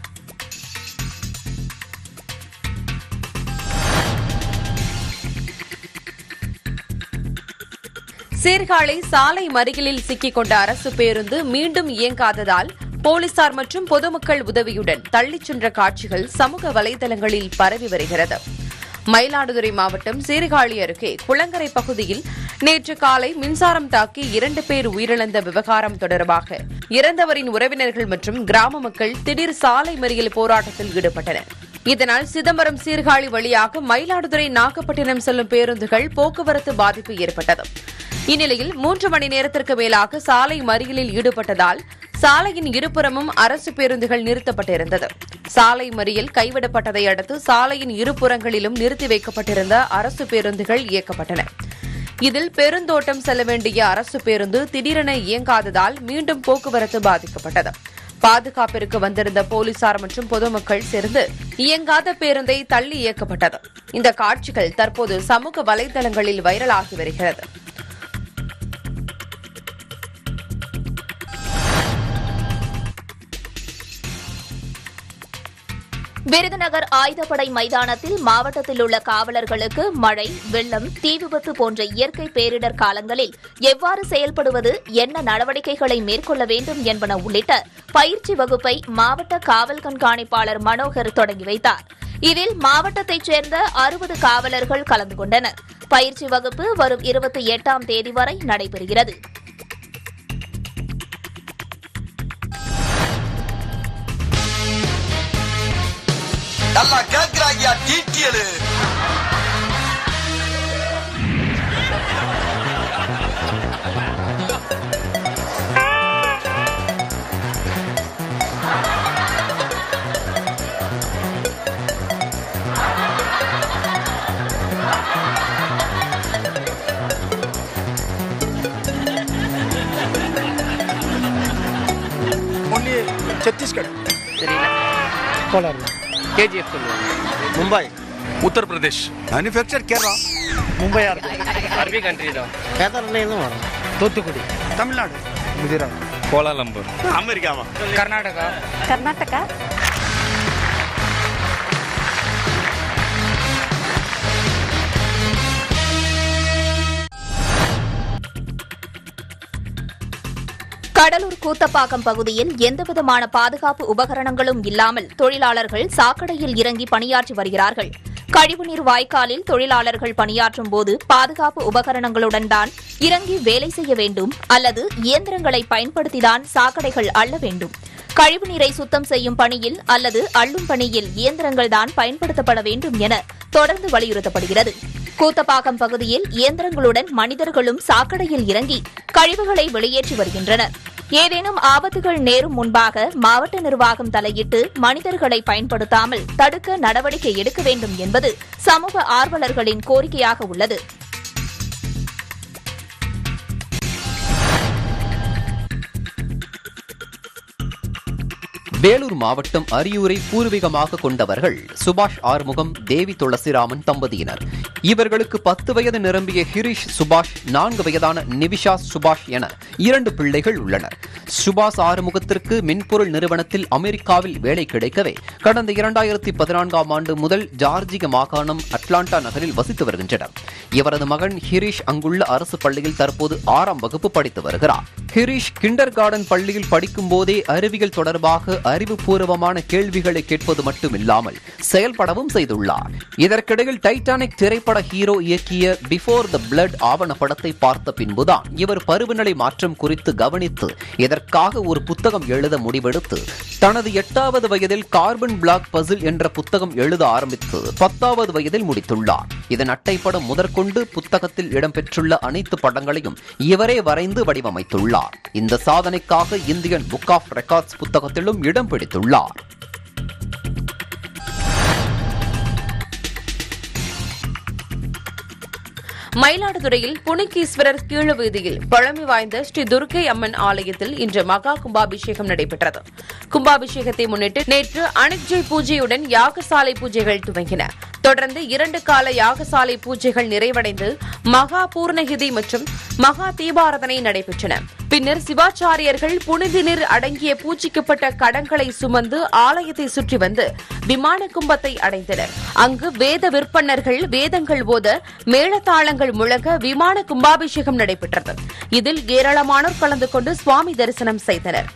சீர்காழி சாலை மறியலில் சிக்கிக் கொண்ட அரசு பேருந்து மீண்டும் இயங்காததால் போலீசார் மற்றும் பொதுமக்கள் உதவியுடன் தள்ளிச் சென்ற காட்சிகள் சமூக வலைதளங்களில் பரவி வருகிறது மயிலாடுதுறை மாவட்டம் சீர்காழி அருகே குளங்கரை பகுதியில் நேற்று காலை மின்சாரம் தாக்கி இரண்டு பேர் உயிரிழந்த விவகாரம் தொடர்பாக இறந்தவரின் உறவினர்கள் மற்றும் கிராம மக்கள் திடீர் சாலை மறியல் போராட்டத்தில் ஈடுபட்டனர் இதனால் சிதம்பரம் சீர்காழி வழியாக மயிலாடுதுறை நாகப்பட்டினம் செல்லும் பேருந்துகள் போக்குவரத்து பாதிப்பு ஏற்பட்டது இந்நிலையில் மூன்று மணி நேரத்திற்கு மேலாக சாலை மறியலில் ஈடுபட்டதால் சாலையின் இருபுறமும் அரசு பேருந்துகள் நிறுத்தப்பட்டிருந்தது சாலை மறியல் கைவிடப்பட்டதை அடுத்து சாலையின் இருபுறங்களிலும் நிறுத்தி வைக்கப்பட்டிருந்த அரசு பேருந்துகள் இயக்கப்பட்டன இதில் பெருந்தோட்டம் செல்ல வேண்டிய அரசு பேருந்து திடீரென இயங்காததால் மீண்டும் போக்குவரத்து பாதிக்கப்பட்டது பாதுகாப்பிற்கு வந்திருந்த போலீசார் மற்றும் பொதுமக்கள் சேர்ந்து இயங்காத பேருந்தை தள்ளி இயக்கப்பட்டது இந்த காட்சிகள் தற்போது சமூக வலைதளங்களில் வைரலாகி வருகிறது விருதுநகர் ஆயுதப்படை மைதானத்தில் மாவட்டத்தில் உள்ள காவலர்களுக்கு மழை வெள்ளம் தீ விபத்து போன்ற இயற்கை பேரிடர் காலங்களில் எவ்வாறு செயல்படுவது என்ன நடவடிக்கைகளை மேற்கொள்ள வேண்டும் என்பன உள்ளிட்ட பயிற்சி வகுப்பை மாவட்ட காவல் கண்காணிப்பாளர் மனோகர் தொடங்கி வைத்தார் இதில் மாவட்டத்தைச் சேர்ந்த அறுபது காவலர்கள் கலந்து கொண்டனர் பயிற்சி வகுப்பு வரும் இருபத்தி எட்டாம் தேதி வரை நடைபெறுகிறது நல்லா கேக்குறாங்க டீட்டியலு ஒன்லி சத்தீஸ்கர் தெரியல கோலார் கேஜிஎஃப் சொல்லுவாங்க மும்பை உத்தர் பிரதேஷ் மேனுஃபேக்சர் கேரளா மும்பையா இருக்கும் அரபி கண்ட்ரி தான் கேதார்லேருந்து வரும் தூத்துக்குடி தமிழ்நாடு குஜராத் கோலாலம்பூர் அமெரிக்காவா கர்நாடகா கர்நாடகா கடலூர் கூத்தப்பாக்கம் பகுதியில் எந்தவிதமான பாதுகாப்பு உபகரணங்களும் இல்லாமல் தொழிலாளர்கள் சாக்கடையில் இறங்கி பணியாற்றி வருகிறார்கள் கழிவுநீர் வாய்க்காலில் தொழிலாளர்கள் பணியாற்றும் போது பாதுகாப்பு உபகரணங்களுடன் தான் இறங்கி வேலை செய்ய வேண்டும் அல்லது இயந்திரங்களை பயன்படுத்திதான் சாக்கடைகள் அள்ள வேண்டும் கழிவுநீரை சுத்தம் செய்யும் பணியில் அல்லது அள்ளும் பணியில் இயந்திரங்கள் தான் பயன்படுத்தப்பட வேண்டும் என தொடர்ந்து வலியுறுத்தப்படுகிறது கூத்தப்பாக்கம் பகுதியில் இயந்திரங்களுடன் மனிதர்களும் சாக்கடையில் இறங்கி கழிவுகளை வெளியேற்றி வருகின்றனர் ஏதேனும் ஆபத்துகள் நேரும் முன்பாக மாவட்ட நிர்வாகம் தலையிட்டு மனிதர்களை பயன்படுத்தாமல் தடுக்க நடவடிக்கை எடுக்க வேண்டும் என்பது சமூக ஆர்வலர்களின் கோரிக்கையாக உள்ளது வேலூர் மாவட்டம் அரியூரை பூர்வீகமாக கொண்டவர்கள் சுபாஷ் ஆறுமுகம் தேவி துளசிராமன் தம்பதியினர் இவர்களுக்கு பத்து வயது நிரம்பிய ஹிரிஷ் சுபாஷ் நான்கு வயதான நிவிஷா சுபாஷ் என இரண்டு பிள்ளைகள் உள்ளனர் சுபாஷ் ஆறுமுகத்திற்கு மென்பொருள் நிறுவனத்தில் அமெரிக்காவில் வேலை கிடைக்கவே கடந்த இரண்டாயிரத்தி பதினான்காம் ஆண்டு முதல் ஜார்ஜிய மாகாணம் அட்லாண்டா நகரில் வசித்து வருகின்றனர் இவரது மகன் ஹிரிஷ் அங்குள்ள அரசு பள்ளியில் தற்போது ஆறாம் வகுப்பு படித்து வருகிறார் ஹிரிஷ் கிண்டர் கார்டன் பள்ளியில் படிக்கும் போதே அறிவியல் தொடர்பாக அறிவுபூர்வமான கேள்விகளை கேட்பது மட்டுமில்லாமல் செயல்படவும் செய்துள்ளார் இதற்கிடையில் டைட்டானிக் திரைப்பட ஹீரோ இயக்கிய பிஃபோர் த பிளட் ஆவண படத்தை பார்த்த பின்புதான் இவர் பருவநிலை மாற்றம் குறித்து கவனித்து இதற்காக ஒரு புத்தகம் எழுத முடிவெடுத்து தனது எட்டாவது வயதில் கார்பன் பிளாக் பசில் என்ற புத்தகம் எழுத ஆரம்பித்து பத்தாவது வயதில் முடித்துள்ளார் இதன் அட்டைப்படம் முதற்கொண்டு புத்தகத்தில் இடம்பெற்றுள்ள அனைத்து படங்களையும் இவரே வரைந்து வடிவமைத்துள்ளார் இந்த சாதனைக்காக இந்தியன் புக் ஆஃப் ரெக்கார்ட்ஸ் புத்தகத்திலும் இடம் பிடித்துள்ளார் மயிலாடுதுறையில் புனிகீஸ்வரர் கீழ வீதியில் பழமை வாய்ந்த ஸ்ரீ துர்க்கை அம்மன் ஆலயத்தில் இன்று மகா கும்பாபிஷேகம் நடைபெற்றது கும்பாபிஷேகத்தை முன்னிட்டு நேற்று அணிஜை பூஜையுடன் யாகசாலை பூஜைகள் துவங்கின தொடர்ந்து இரண்டு கால யாகசாலை பூஜைகள் நிறைவடைந்து மகா பூர்ணகிதி மற்றும் மகா தீபாரதனை நடைபெற்றன பின்னர் சிவாச்சாரியர்கள் புனித நீர் அடங்கிய பூஜிக்கப்பட்ட கடங்களை சுமந்து ஆலயத்தை சுற்றி வந்து விமான கும்பத்தை அடைந்தனர் அங்கு வேத விற்பன்னர்கள் வேதங்கள் ஓத மேளதாளங்கள் முழங்க விமான கும்பாபிஷேகம் நடைபெற்றது இதில் ஏராளமானோர் கலந்து கொண்டு சுவாமி தரிசனம் செய்தனர்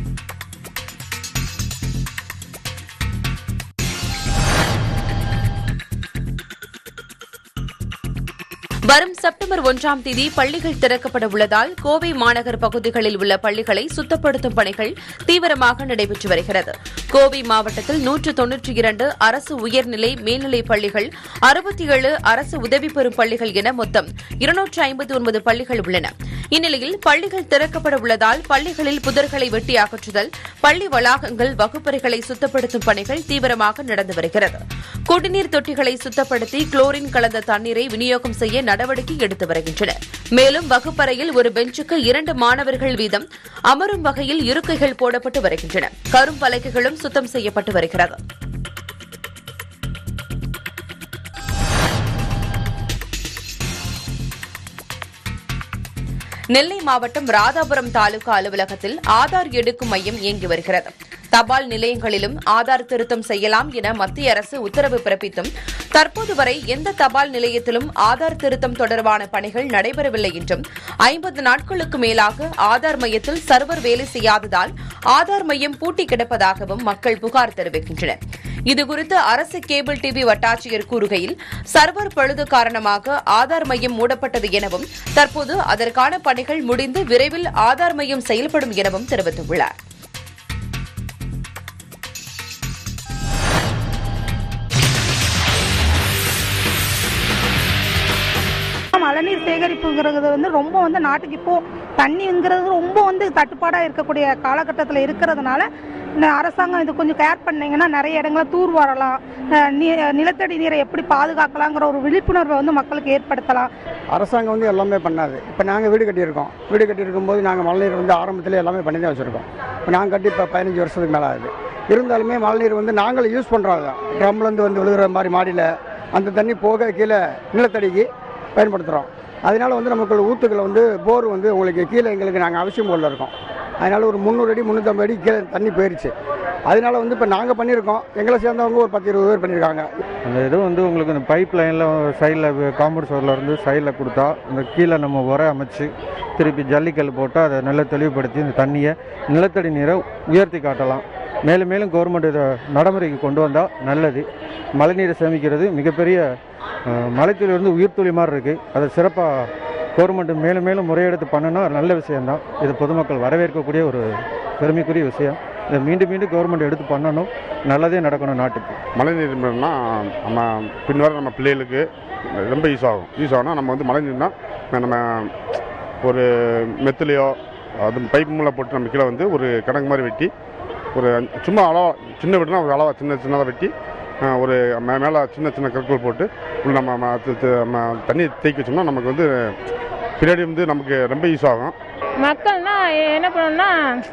வரும் செப்டம்பர் ஒன்றாம் தேதி பள்ளிகள் திறக்கப்பட உள்ளதால் கோவை மாநகர் பகுதிகளில் உள்ள பள்ளிகளை சுத்தப்படுத்தும் பணிகள் தீவிரமாக நடைபெற்று வருகிறது கோவை மாவட்டத்தில் நூற்று தொன்னூற்றி இரண்டு அரசு உயர்நிலை மேல்நிலைப் பள்ளிகள் அறுபத்தி ஏழு அரசு உதவி பெறும் பள்ளிகள் என மொத்தம் இருநூற்று ஐம்பத்தி ஒன்பது பள்ளிகள் உள்ளன இந்நிலையில் பள்ளிகள் திறக்கப்பட உள்ளதால் பள்ளிகளில் புதர்களை வெட்டி அகற்றுதல் பள்ளி வளாகங்கள் வகுப்பறைகளை சுத்தப்படுத்தும் பணிகள் தீவிரமாக நடந்து வருகிறது குடிநீர் தொட்டிகளை சுத்தப்படுத்தி குளோரின் கலந்த தண்ணீரை விநியோகம் செய்ய நடவடிக்கை எடுத்து வருகின்றனர் மேலும் வகுப்பறையில் ஒரு பெஞ்சுக்கு இரண்டு மாணவர்கள் வீதம் அமரும் வகையில் இருக்கைகள் போடப்பட்டு வருகின்றன கரும்பலகைகளும் சுத்தம் செய்யப்பட்டு வருகிறது நெல்லை மாவட்டம் ராதாபுரம் தாலுகா அலுவலகத்தில் ஆதார் எடுக்கும் மையம் இயங்கி வருகிறது தபால் நிலையங்களிலும் ஆதார் திருத்தம் செய்யலாம் என மத்திய அரசு உத்தரவு பிறப்பித்தும் தற்போது வரை எந்த தபால் நிலையத்திலும் ஆதார் திருத்தம் தொடர்பான பணிகள் நடைபெறவில்லை என்றும் ஐம்பது நாட்களுக்கு மேலாக ஆதார் மையத்தில் சர்வர் வேலை செய்யாததால் ஆதார் மையம் பூட்டி கிடப்பதாகவும் மக்கள் புகார் தெரிவிக்கின்றனர் இதுகுறித்து அரசு கேபிள் டிவி வட்டாட்சியர் கூறுகையில் சர்வர் பழுது காரணமாக ஆதார் மையம் மூடப்பட்டது எனவும் தற்போது அதற்கான பணிகள் முடிந்து விரைவில் ஆதார் மையம் செயல்படும் எனவும் தெரிவித்துள்ளார் மழைநீர் சேகரிப்புங்கிறது வந்து ரொம்ப வந்து நாட்டுக்கு இப்போ தண்ணிங்கிறது ரொம்ப வந்து தட்டுப்பாடாக இருக்கக்கூடிய காலகட்டத்தில் இருக்கிறதுனால இந்த அரசாங்கம் இது கொஞ்சம் கேர் பண்ணீங்கன்னா நிறைய இடங்களை தூர் வரலாம் அஹ் நீ- நிலத்தடி நீரை எப்படி பாதுகாக்கலாங்கிற ஒரு விழிப்புணர்வை வந்து மக்களுக்கு ஏற்படுத்தலாம் அரசாங்கம் வந்து எல்லாமே பண்ணாது இப்போ நாங்கள் வீடு கட்டியிருக்கோம் வீடு கட்டியிருக்கும் போது நாங்கள் மழைநீர் வந்து ஆரம்பத்தில் எல்லாமே பண்ணி தான் வச்சுருக்கோம் இப்போ நாங்கள் கட்டி இப்போ பதினஞ்சு வருஷத்துக்கு மேலே ஆகுது இருந்தாலுமே மழைநீர் வந்து நாங்கள் யூஸ் பண்ணுறோம் ட்ரம்லேருந்து வந்து விழுகிற மாதிரி மாடியில் அந்த தண்ணி போக கீழே நிலத்தடிக்கு பயன்படுத்துகிறோம் அதனால வந்து நமக்கு ஊற்றுக்கள் வந்து போர் வந்து உங்களுக்கு கீழே எங்களுக்கு நாங்கள் அவசியம் போல இருக்கோம் அதனால ஒரு முந்நூறு அடி முந்நூற்றம்பது அடி கீழே தண்ணி போயிருச்சு அதனால வந்து இப்போ நாங்கள் பண்ணியிருக்கோம் எங்களை சேர்ந்தவங்க ஒரு பத்து இருபது பேர் பண்ணியிருக்காங்க அந்த இது வந்து உங்களுக்கு இந்த பைப் லைனில் சைடில் காம்பவுண்ட் சோரில் இருந்து சைடில் கொடுத்தா இந்த கீழே நம்ம உர அமைச்சு திருப்பி ஜல்லிக்கல் போட்டால் அதை நல்லா தெளிவுபடுத்தி இந்த தண்ணியை நிலத்தடி நீரை உயர்த்தி காட்டலாம் மேலும் மேலும் கவர்மெண்ட் இதை நடைமுறைக்கு கொண்டு வந்தால் நல்லது மழைநீரை சேமிக்கிறது மிகப்பெரிய அஹ், மழைத்துளி வந்து உயிர்த்துளி மாதிரி இருக்குது அதை சிறப்பாக கவர்மெண்ட் மேலும் மேலும் முறையெடுத்து பண்ணனா நல்ல விஷயம்தான் இது பொதுமக்கள் வரவேற்கக்கூடிய ஒரு பெருமைக்குரிய விஷயம் இதை மீண்டும் மீண்டும் கவர்மெண்ட் எடுத்து பண்ணணும் நல்லதே நடக்கணும் நாட்டுக்கு மழைநீர் இருந்ததுன்னா நம்ம பின்வர நம்ம பிள்ளைகளுக்கு ரொம்ப யூஸ் ஆகும் யூஸ் ஆகும்னா நம்ம வந்து மழைநீர்னா நம்ம ஒரு மெத்துலையோ அது பைப் மூலம் போட்டு நம்ம கீழே வந்து ஒரு கணக்கு மாதிரி வெட்டி ஒரு சும்மா அளவா சின்ன வெட்டினா ஒரு அளவா சின்ன சின்னதாக வெட்டி அஹ், ஒரு மே மேலே சின்ன சின்ன கற்கள் போட்டு உள்ள நம்ம ம- து- து- நம்ம தண்ணி தேக்கி வச்சோம்னா நமக்கு வந்து பின்னாடி வந்து நமக்கு ரொம்ப யூஸ் ஆகும் மக்கள்னா என்ன பண்ணணும்னா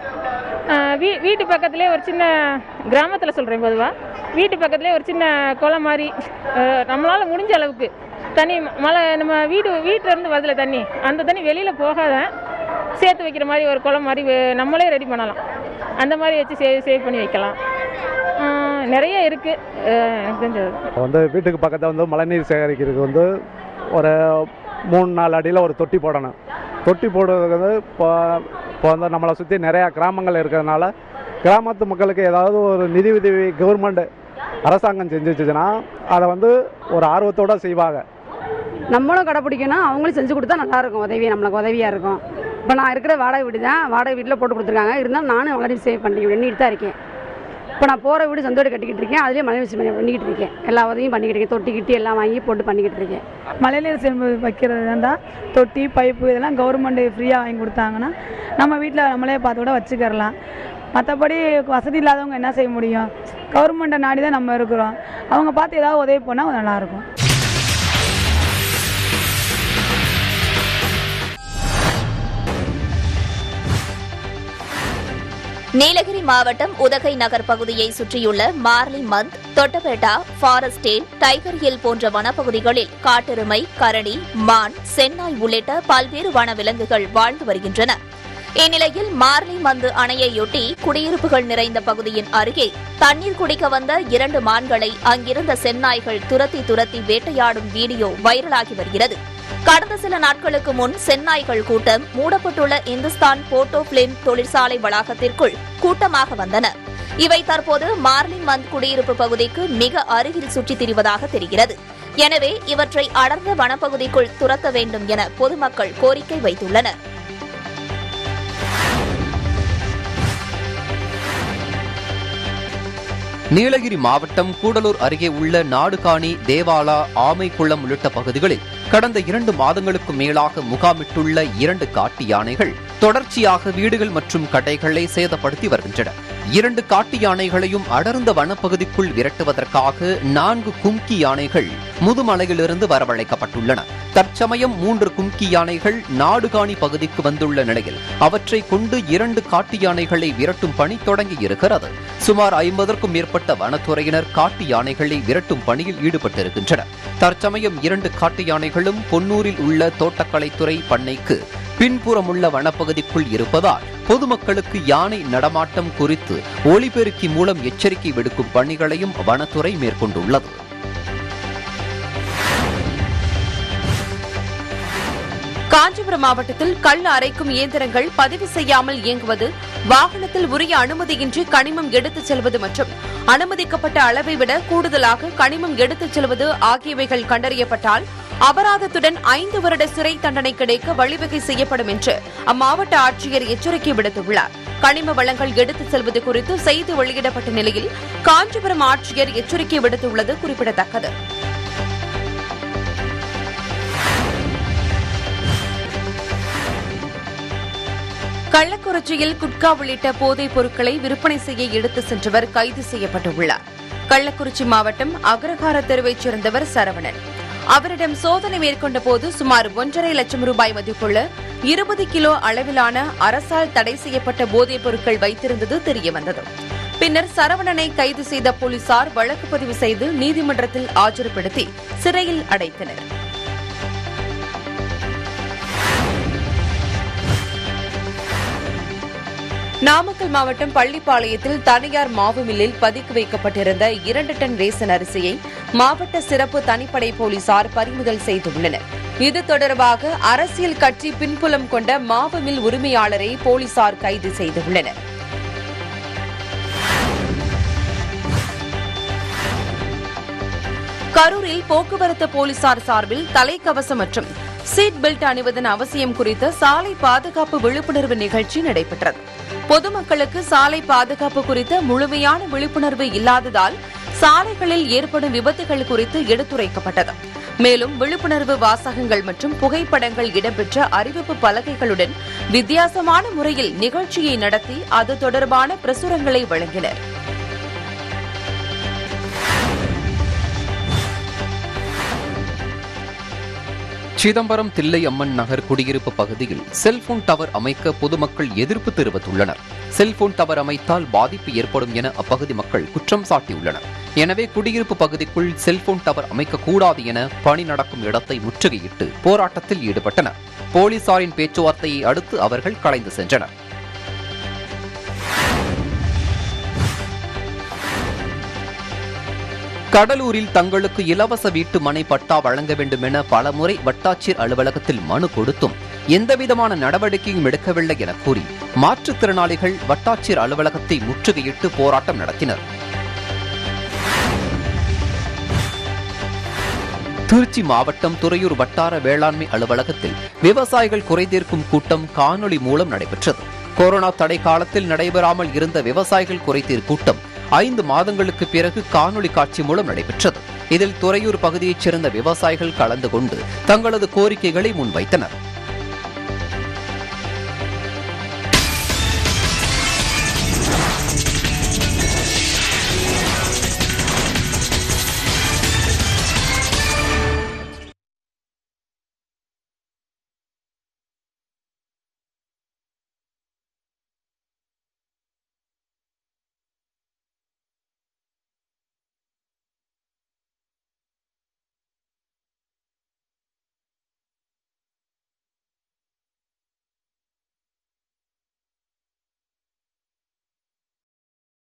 ஆஹ் வீ வீட்டு பக்கத்துலேயே ஒரு சின்ன கிராமத்தில் சொல்கிறேன் பொதுவாக வீட்டு பக்கத்துலேயே ஒரு சின்ன குளம் மாதிரி ஆஹ் நம்மளால முடிஞ்ச அளவுக்கு தண்ணி மழை நம்ம வீடு வீட்டில் இருந்து வருதுல தண்ணி அந்த தண்ணி வெளியில் போகாத சேர்த்து வைக்கிற மாதிரி ஒரு குளம் மாதிரி வே- நம்மளே ரெடி பண்ணலாம் அந்த மாதிரி வச்சு சேவ் சேவ் பண்ணி வைக்கலாம் ஆஹ் நிறைய இருக்குது எனக்கு தெரிஞ்சது வந்து வீட்டுக்கு பக்கத்தில் வந்து மழைநீர் சேகரிக்கிறதுக்கு வந்து ஒரு மூணு நாலு அடியில் ஒரு தொட்டி போடணும் தொட்டி போடுறதுக்கு வந்து இப்போ இப்போ வந்து நம்மளை சுற்றி நிறையா கிராமங்கள் இருக்கிறதுனால கிராமத்து மக்களுக்கு ஏதாவது ஒரு நிதி உதவி கவர்மெண்ட் அரசாங்கம் செஞ்சு வச்சுச்சுன்னா அதை வந்து ஒரு ஆர்வத்தோட செய்வாங்க நம்மளும் கடைப்பிடிக்கணும் அவங்களும் செஞ்சு கொடுத்தா நல்லா இருக்கும் உதவி நம்மளுக்கு உதவியாக இருக்கும் இப்போ நான் இருக்கிற வாடகை வீடு தான் வாடகை வீட்டில் போட்டு கொடுத்துருக்காங்க இருந்தாலும் நானும் மழை சேவ் பண்ணி பண்ணிட்டு தான் இருக்கேன் இப்போ நான் போகிற வீடு சொந்த வீடு கட்டிக்கிட்டு இருக்கேன் அதுலேயே மழை சேவ் பண்ணி பண்ணிக்கிட்டு இருக்கேன் எல்லா உதவியும் பண்ணிக்கிட்டு இருக்கேன் தொட்டி கிட்டி எல்லாம் வாங்கி போட்டு பண்ணிக்கிட்டு இருக்கேன் மழைநீர் சேமிப்பு வைக்கிறது இருந்தால் தொட்டி பைப்பு இதெல்லாம் கவர்மெண்ட் ஃப்ரீயாக வாங்கி கொடுத்தாங்கன்னா நம்ம வீட்டில் நம்மளே பார்த்து கூட வச்சுக்கிறலாம் மற்றபடி வசதி இல்லாதவங்க என்ன செய்ய முடியும் கவர்மெண்ட்டை நாடி தான் நம்ம இருக்கிறோம் அவங்க பார்த்து ஏதாவது உதவி பண்ணால் நல்லாயிருக்கும் நீலகிரி மாவட்டம் உதகை நகர் பகுதியை சுற்றியுள்ள Marlimund Doddabetta Forest Dale Tiger Hill போன்ற வனப்பகுதிகளில் காட்டெருமை கரடி மான் சென்னாய் உள்ளிட்ட பல்வேறு வனவிலங்குகள் வாழ்ந்து வருகின்றன இந்நிலையில் மார்லி மந்து அணையையொட்டி குடியிருப்புகள் நிறைந்த பகுதியின் அருகே தண்ணீர் குடிக்க வந்த இரண்டு மான்களை அங்கிருந்த செந்நாய்கள் துரத்தி துரத்தி வேட்டையாடும் வீடியோ வைரலாகி வருகிறது கடந்த சில நாட்களுக்கு முன் செந்நாய்கள் கூட்டம் மூடப்பட்டுள்ள இந்துஸ்தான் போட்டோ பிலிம் தொழிற்சாலை வளாகத்திற்குள் கூட்டமாக வந்தன இவை தற்போது மார்லின் மந்த் குடியிருப்பு பகுதிக்கு மிக அருகில் சுற்றித் திரிவதாக தெரிகிறது எனவே இவற்றை அடர்ந்த வனப்பகுதிக்குள் துரத்த வேண்டும் என பொதுமக்கள் கோரிக்கை வைத்துள்ளனர் நீலகிரி மாவட்டம் கூடலூர் அருகே உள்ள நாடுகாணி தேவாலா ஆமைக்குளம் உள்ளிட்ட பகுதிகளில் கடந்த இரண்டு மாதங்களுக்கு மேலாக முகாமிட்டுள்ள இரண்டு காட்டு யானைகள் தொடர்ச்சியாக வீடுகள் மற்றும் கடைகளை சேதப்படுத்தி வருகின்றன இரண்டு காட்டு யானைகளையும் அடர்ந்த வனப்பகுதிக்குள் விரட்டுவதற்காக நான்கு கும்கி யானைகள் முதுமலையிலிருந்து வரவழைக்கப்பட்டுள்ளன தற்சமயம் மூன்று கும்கி யானைகள் நாடுகாணி பகுதிக்கு வந்துள்ள நிலையில் அவற்றை கொண்டு இரண்டு காட்டு யானைகளை விரட்டும் பணி தொடங்கி இருக்கிறது சுமார் ஐம்பதற்கும் மேற்பட்ட வனத்துறையினர் காட்டு யானைகளை விரட்டும் பணியில் ஈடுபட்டிருக்கின்றனர் தற்சமயம் இரண்டு காட்டு யானைகளும் பொன்னூரில் உள்ள தோட்டக்கலைத்துறை பண்ணைக்கு பின்புறமுள்ள வனப்பகுதிக்குள் இருப்பதால் பொதுமக்களுக்கு யானை நடமாட்டம் குறித்து ஒலிபெருக்கி மூலம் எச்சரிக்கை விடுக்கும் பணிகளையும் வனத்துறை மேற்கொண்டுள்ளது காஞ்சிபுரம் மாவட்டத்தில் கல் அரைக்கும் இயந்திரங்கள் பதிவு செய்யாமல் இயங்குவது வாகனத்தில் உரிய அனுமதியின்றி கனிமம் எடுத்துச் செல்வது மற்றும் அனுமதிக்கப்பட்ட அளவை விட கூடுதலாக கனிமம் எடுத்துச் செல்வது ஆகியவைகள் கண்டறியப்பட்டால் அபராதத்துடன் ஐந்து வருட சிறை தண்டனை கிடைக்க வழிவகை செய்யப்படும் என்று அம்மாவட்ட ஆட்சியர் எச்சரிக்கை விடுத்துள்ளார் கனிம வளங்கள் எடுத்துச் செல்வது குறித்து செய்தி வெளியிடப்பட்ட நிலையில் காஞ்சிபுரம் ஆட்சியர் எச்சரிக்கை விடுத்துள்ளது குறிப்பிடத்தக்கது கள்ளக்குறிச்சியில் குட்கா உள்ளிட்ட போதைப் பொருட்களை விற்பனை செய்ய எடுத்து சென்றவர் கைது செய்யப்பட்டுள்ளார் கள்ளக்குறிச்சி மாவட்டம் அக்ரஹார தெருவைச் சேர்ந்தவர் சரவணன் அவரிடம் சோதனை மேற்கொண்ட போது சுமார் ஒன்றரை லட்சம் ரூபாய் மதிப்புள்ள இருபது கிலோ அளவிலான அரசால் தடை செய்யப்பட்ட போதைப் பொருட்கள் வைத்திருந்தது தெரியவந்தது பின்னர் சரவணனை கைது செய்த போலீசார் வழக்கு பதிவு செய்து நீதிமன்றத்தில் ஆஜர்படுத்தி சிறையில் அடைத்தனர் நாமக்கல் மாவட்டம் பள்ளிப்பாளையத்தில் தனியார் மாவு மில்லில் பதுக்கி வைக்கப்பட்டிருந்த இரண்டு டன் ரேசன் அரிசியை மாவட்ட சிறப்பு தனிப்படை போலீசார் பறிமுதல் செய்துள்ளனர் இது தொடர்பாக அரசியல் கட்சி பின்புலம் கொண்ட மாவு மில் உரிமையாளரை போலீசார் கைது செய்துள்ளனர் கரூரில் போக்குவரத்து போலீசார் சார்பில் தலைக்கவசம் மற்றும் சீட் பெல்ட் அணிவதன் அவசியம் குறித்த சாலை பாதுகாப்பு விழிப்புணர்வு நிகழ்ச்சி நடைபெற்றது பொதுமக்களுக்கு சாலை பாதுகாப்பு குறித்த முழுமையான விழிப்புணர்வு இல்லாததால் சாலைகளில் ஏற்படும் விபத்துகள் குறித்து எடுத்துரைக்கப்பட்டது மேலும் விழிப்புணர்வு வாசகங்கள் மற்றும் புகைப்படங்கள் இடம்பெற்ற அறிவிப்பு பலகைகளுடன் வித்தியாசமான முறையில் நிகழ்ச்சியை நடத்தி அது தொடர்பான பிரசுரங்களை வழங்கினர் சிதம்பரம் தில்லை அம்மன் நகர் குடியிருப்பு பகுதியில் செல்போன் டவர் அமைக்க பொதுமக்கள் எதிர்ப்பு தெரிவித்துள்ளனர் செல்போன் டவர் அமைத்தால் பாதிப்பு ஏற்படும் என அப்பகுதி மக்கள் குற்றம் சாட்டியுள்ளனர் எனவே குடியிருப்பு பகுதிக்குள் செல்போன் டவர் அமைக்கக்கூடாது என பணி நடக்கும் இடத்தை முற்றுகையிட்டு போராட்டத்தில் ஈடுபட்டனர் போலீசாரின் பேச்சுவார்த்தையை அடுத்து அவர்கள் கலைந்து சென்றனர் கடலூரில் தங்களுக்கு இலவச வீட்டு மனை பட்டா வழங்க வேண்டும் என பலமுறை வட்டாட்சியர் அலுவலகத்தில் மனு கொடுத்தும் எந்தவிதமான நடவடிக்கையும் எடுக்கவில்லை என கூறி மாற்றுத்திறனாளிகள் வட்டாட்சியர் அலுவலகத்தை முற்றுகையிட்டு போராட்டம் நடத்தினர் திருச்சி மாவட்டம் துறையூர் வட்டார வேளாண்மை அலுவலகத்தில் விவசாயிகள் குறைதீர்க்கும் கூட்டம் காணொளி மூலம் நடைபெற்றது கொரோனா தடை காலத்தில் நடைபெறாமல் இருந்த விவசாயிகள் குறைதீர் கூட்டம் ஐந்து மாதங்களுக்கு பிறகு காணொளி காட்சி மூலம் நடைபெற்றது இதில் துறையூர் பகுதியைச் சேர்ந்த விவசாயிகள் கலந்து கொண்டு தங்களது கோரிக்கைகளை முன்வைத்தனர்